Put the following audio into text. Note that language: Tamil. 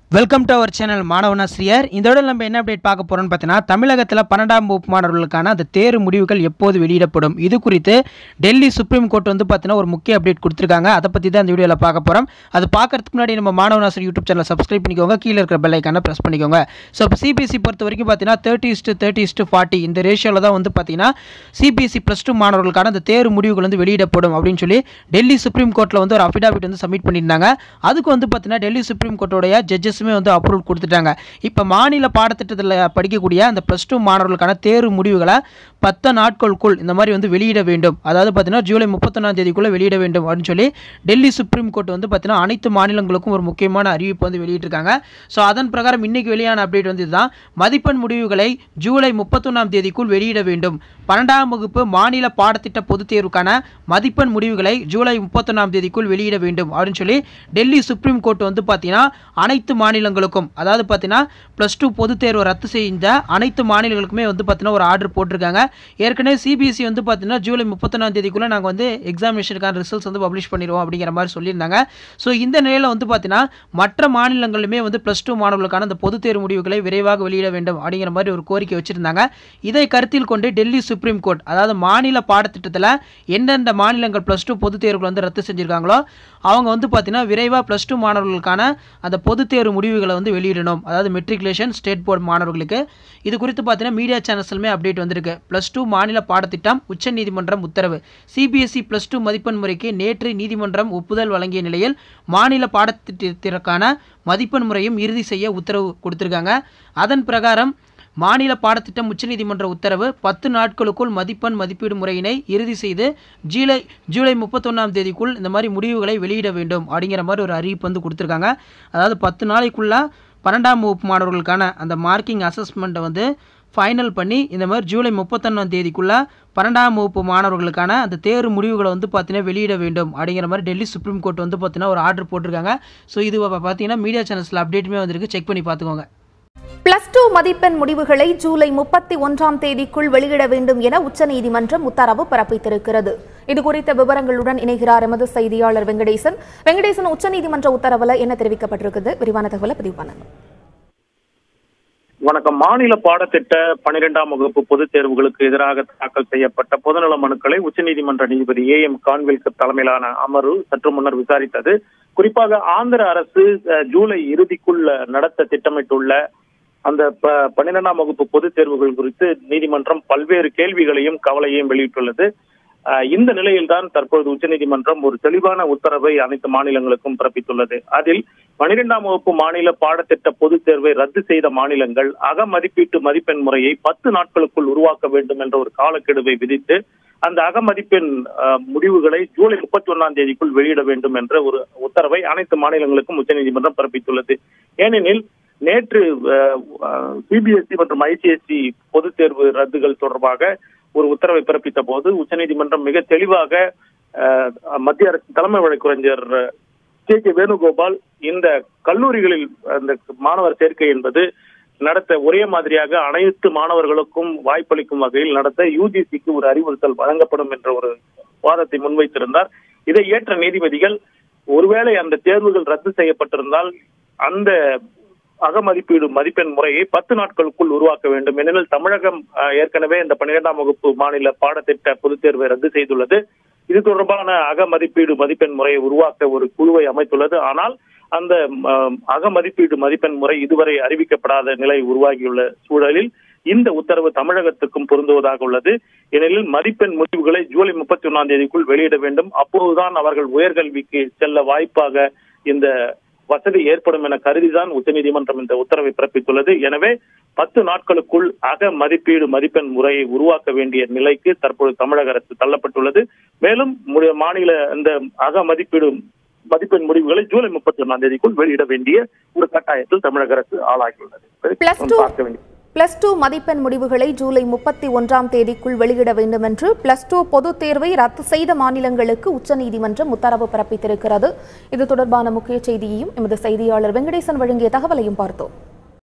வெல்கம் டு அவர் சேனல் மாணவனாசிரியர் இதோட நம்ம என்ன அப்டேட் பார்க்க போறோம்னு பார்த்தீங்கன்னா தமிழகத்தில் பன்னெண்டாம் வகுப்பு மாணவர்களுக்கான அந்த தேர்வு முடிவுகள் எப்போது வெளியிடப்படும் இது குறித்து டெல்லி சுப்ரீம் கோர்ட் வந்து பார்த்தீங்கன்னா ஒரு முக்கிய அப்டேட் கொடுத்துருக்காங்க அதை பற்றி தான் இந்த வீடியோவில் பார்க்க போகிறோம் அது பார்க்கறதுக்கு முன்னாடி நம்ம மாணவனாசிரியர் யூடியூப் சேனலை சப்ஸ்கிரைப் பண்ணிக்கோங்க கீழே இருக்கிற பெல் ஐக்கான ப்ரெஸ் பண்ணிக்கோங்க ஸோ இப்போ சிபிஎஸ்சி பொறுத்த வரைக்கும் பார்த்தீங்கன்னா thirty is to thirty is to forty இந்த ரேஷியோவில் தான் வந்து பார்த்தீங்கன்னா சிபிஎஸ்சி ப்ளஸ் டூ மாணவர்களுக்கான அந்த தேர்வு முடிவுகள் வந்து வெளியிடப்படும் அப்படின்னு சொல்லி டெல்லி சுப்ரீம் கோர்ட்டில் வந்து ஒரு அஃபிடாவிட் வந்து சப்மிட் பண்ணியிருந்தாங்க அதுக்கு வந்து பார்த்தீங்கன்னா டெல்லி சுப்ரீம் கோர்ட்டோடைய ஜட்ஜஸுமே வந்து அப்ரூவல் கொடுத்துட்டாங்க இப்போ மாநில பாடத்திட்டத்தில் படிக்கக்கூடிய அந்த ப்ளஸ் டூ மாணவர்களுக்கான தேர்வு முடிவுகளை பத்து நாட்களுக்குள் இந்த மாதிரி வந்து வெளியிட வேண்டும் அதாவது பார்த்தீங்கன்னா ஜூலை முப்பத்தொன்னாம் தேதிக்குள்ளே வெளியிட வேண்டும் அப்படின்னு சொல்லி டெல்லி சுப்ரீம் கோர்ட் வந்து பார்த்தீங்கன்னா அனைத்து மாநிலங்களுக்கும் ஒரு முக்கியமான அறிவிப்பு வந்து வெளியிட்டிருக்காங்க ஸோ அதன் பிரகாரம் இன்னைக்கு வெளியான அப்டேட் வந்து இதுதான் மதிப்பெண் முடிவுகளை ஜூலை முப்பத்தொன்னாம் தேதிக்குள் வெளியிட வேண்டும் பன்னெண்டாம் வகுப்பு மாநில பாடத்திட்ட பொதுத் தேர்வுக்கான மதிப்பெண் முடிவுகளை ஜூலை முப்பத்தொன்னாம் தேதிக்குள் வெளியிட வேண்டும் அப்படின்னு சொல்லி டெல்லி சுப்ரீம் கோர்ட் வந்து பார்த்தீங்கன்னா அனைத்து மாநிலங்களுக்கும் அதாவது பார்த்தீங்கன்னா ப்ளஸ் டூ பொதுத் தேர்வு ரத்து செஞ்ச அனைத்து மாநிலங்களுக்குமே வந்து பார்த்தீங்கன்னா ஒரு ஆர்டர் போட்டிருக்காங்க ஏற்கனவே சிபிஎஸ்சி வந்து பார்த்தீங்கன்னா ஜூலை முப்பத்தொன்னாம் தேதிக்குள்ளே நாங்கள் வந்து எக்ஸாமினேஷனுக்கான ரிசல்ட்ஸ் வந்து பப்ளிஷ் பண்ணிடுவோம் அப்படிங்கிற மாதிரி சொல்லியிருந்தாங்க ஸோ இந்த நிலையில் வந்து பார்த்தீங்கன்னா மற்ற மாநிலங்களுமே வந்து ப்ளஸ் டூ மாணவர்களுக்கான அந்த பொதுத் தேர்வு முடிவுகளை விரைவாக வெளியிட வேண்டும் அப்படிங்கிற மாதிரி ஒரு கோரிக்கை வச்சுருந்தாங்க இதை கருத்தில் கொண்டு டெல்லி சுப்ரீம் கோர்ட் அதாவது மாநில பாடத்திட்டத்தில் எந்தெந்த மாநிலங்கள் ப்ளஸ் டூ பொதுத் தேர்வுகள் வந்து ரத்து செஞ்சுருக்காங்களோ அவங்க வந்து பார்த்தீங்கன்னா விரைவாக ப்ளஸ் டூ மாணவர்களுக்கான அந்த பொதுத் தேர்வு முடிவுகளை வந்து வெளியிடணும் அதாவது மெட்ரிகுலேஷன் ஸ்டேட் போர்டு மாணவர்களுக்கு இது குறித்து பார்த்தீங்கன்னா மீடியா சேனல்ஸ்லுமே அப்டேட் வந்திருக்கு ப்ளஸ் டூ மாநில பாடத்திட்டம் உச்சநீதிமன்றம் உத்தரவு சிபிஎஸ்இ ப்ளஸ் டூ மதிப்பெண் முறைக்கு நேற்று நீதிமன்றம் ஒப்புதல் வழங்கிய நிலையில் மாநில பாடத்திட்டத்திற்கான மதிப்பெண் முறையும் இறுதி செய்ய உத்தரவு கொடுத்துருக்காங்க அதன் பிரகாரம் மாநில பாடத்திட்டம் உச்சநீதிமன்ற உத்தரவு பத்து நாட்களுக்குள் மதிப்பெண் மதிப்பீடு முறையினை இறுதி செய்து ஜூலை ஜூலை முப்பத்தொன்னாம் தேதிக்குள் இந்த மாதிரி முடிவுகளை வெளியிட வேண்டும் அப்படிங்கிற மாதிரி ஒரு அறிவிப்பு வந்து கொடுத்துருக்காங்க அதாவது பத்து நாளைக்குள்ள பன்னெண்டாம் வகுப்பு மாணவர்களுக்கான அந்த மார்க்கிங் அசஸ்மெண்ட்டை வந்து ஃபைனல் பண்ணி இந்த மாதிரி ஜூலை முப்பத்தொன்னாம் தேதிக்குள்ளே பன்னெண்டாம் வகுப்பு மாணவர்களுக்கான அந்த தேர்வு முடிவுகளை வந்து பார்த்தீங்கன்னா வெளியிட வேண்டும் அப்படிங்கிற மாதிரி டெல்லி சுப்ரீம் கோர்ட் வந்து பார்த்தீங்கன்னா ஒரு ஆர்டர் போட்டிருக்காங்க ஸோ இது பார்த்தீங்கன்னா மீடியா சேனல்ஸில் அப்டேட்டுமே வந்திருக்கு செக் பண்ணி பார்த்துக்கோங்க பிளஸ் டூ மதிப்பெண் முடிவுகளை ஜூலை முப்பத்தி ஒன்றாம் தேதிக்குள் வெளியிட வேண்டும் என உச்சநீதிமன்றம் உத்தரவு பிறப்பித்திருக்கிறது இது குறித்த விவரங்களுடன் இணைகிறார் எமது செய்தியாளர் வெங்கடேசன் வெங்கடேசன் உச்சநீதிமன்ற உத்தரவுல என்ன தெரிவிக்கப்பட்டிருக்குது விரிவான தகவலை பதிவு பண்ணுங்க வணக்கம் மாநில பாடத்திட்ட பனிரெண்டாம் வகுப்பு பொதுத் தேர்வுகளுக்கு எதிராக தாக்கல் செய்யப்பட்ட பொதுநல மனுக்களை உச்சநீதிமன்ற நீதிபதி ஏ எம் கான்வில்கர் தலைமையிலான அமர்வு சற்று முன்னர் விசாரித்தது குறிப்பாக ஆந்திர அரசு அஹ், ஜூலை இறுதிக்குள் நடத்த திட்டமிட்டுள்ள அந்த ப- பன்னிரெண்டாம் வகுப்பு பொதுத் தேர்வுகள் குறித்து நீதிமன்றம் பல்வேறு கேள்விகளையும் கவலையையும் வெளியிட்டுள்ளது அஹ், இந்த நிலையில்தான் தற்பொழுது உச்சநீதிமன்றம் ஒரு தெளிவான உத்தரவை அனைத்து மாநிலங்களுக்கும் பிறப்பித்துள்ளது அதில் பனிரெண்டாம் வகுப்பு மாநில பாடத்திட்ட பொதுத் தேர்வை ரத்து செய்த மாநிலங்கள் அக மதிப்பீட்டு மதிப்பெண் முறையை பத்து நாட்களுக்குள் உருவாக்க வேண்டும் என்ற ஒரு காலக்கெடுவை விதித்து அந்த அக மதிப்பெண் அஹ், முடிவுகளை ஜூலை முப்பத்தி ஒன்னாம் தேதிக்குள் வெளியிட வேண்டும் என்ற ஒரு உத்தரவை அனைத்து மாநிலங்களுக்கும் உச்சநீதிமன்றம் பிறப்பித்துள்ளது ஏனெனில் நேற்று சிபிஎஸ்இ மற்றும் ஐசிஎஸ்இ பொதுத் தேர்வு ரத்துகள் தொடர்பாக ஒரு உத்தரவை பிறப்பித்த போது உச்சநீதிமன்றம் மிக தெளிவாக அஹ், மத்திய அரசு தலைமை வழக்கறிஞர் கே கே வேணுகோபால் இந்த கல்லூரிகளில் அந்த மாணவர் சேர்க்கை என்பது நடத்த ஒரே மாதிரியாக அனைத்து மாணவர்களுக்கும் வாய்ப்பளிக்கும் வகையில் நடத்த யூஜிசிக்கு ஒரு அறிவுறுத்தல் வழங்கப்படும் என்ற ஒரு வாதத்தை முன்வைத்திருந்தார் இதை ஏற்ற நீதிபதிகள் ஒருவேளை அந்த தேர்வுகள் ரத்து செய்யப்பட்டிருந்தால் அந்த அகமதிப்பீடு மதிப்பெண் முறையை பத்து நாட்களுக்குள் உருவாக்க வேண்டும் ஏனெனில் தமிழகம் அஹ், ஏற்கனவே இந்த பன்னிரெண்டாம் வகுப்பு மாநில பாடத்திட்ட பொதுத் தேர்வை ரத்து செய்துள்ளது இது தொடர்பான அக மதிப்பீடு மதிப்பெண் முறையை உருவாக்க ஒரு குழுவை அமைத்துள்ளது ஆனால் அந்த அஹ், அக மதிப்பீடு மதிப்பெண் முறை இதுவரை அறிவிக்கப்படாத நிலை உருவாகியுள்ள சூழலில் இந்த உத்தரவு தமிழகத்துக்கும் பொருந்துவதாக உள்ளது ஏனெனில் மதிப்பெண் முடிவுகளை ஜூலை முப்பத்தி ஒன்னாம் தேதிக்குள் வெளியிட வேண்டும் அப்போதுதான் அவர்கள் உயர்கல்விக்கு செல்ல வாய்ப்பாக இந்த வசதி ஏற்படும் என கருதிதான் உச்சநீதிமன்றம் இந்த உத்தரவை பிறப்பித்துள்ளது எனவே பத்து நாட்களுக்குள் அக மதிப்பீடு மதிப்பெண் முறையை உருவாக்க வேண்டிய நிலைக்கு தற்போது தமிழக அரசு தள்ளப்பட்டுள்ளது மேலும் மு- மாநில இந்த அக மதிப்பீடு மதிப்பெண் முடிவுகளை ஜூலை முப்பத்தி ஒன்னாம் தேதிக்குள் வெளியிட வேண்டிய ஒரு கட்டாயத்தில் தமிழக அரசு ஆளாகியுள்ளது Plus two- பார்க்க வேண்டிய பிளஸ் டூ மதிப்பெண் முடிவுகளை ஜூலை முப்பத்தி ஒன்றாம் தேதிக்குள் வெளியிட வேண்டும் என்று பிளஸ் டூ பொதுத் தேர்வை ரத்து செய்த மாநிலங்களுக்கு உச்சநீதிமன்றம் உத்தரவு பிறப்பித்திருக்கிறது இது தொடர்பான முக்கிய செய்தியையும் எமது செய்தியாளர் வெங்கடேசன் வழங்கிய தகவலையும் பார்த்தோம்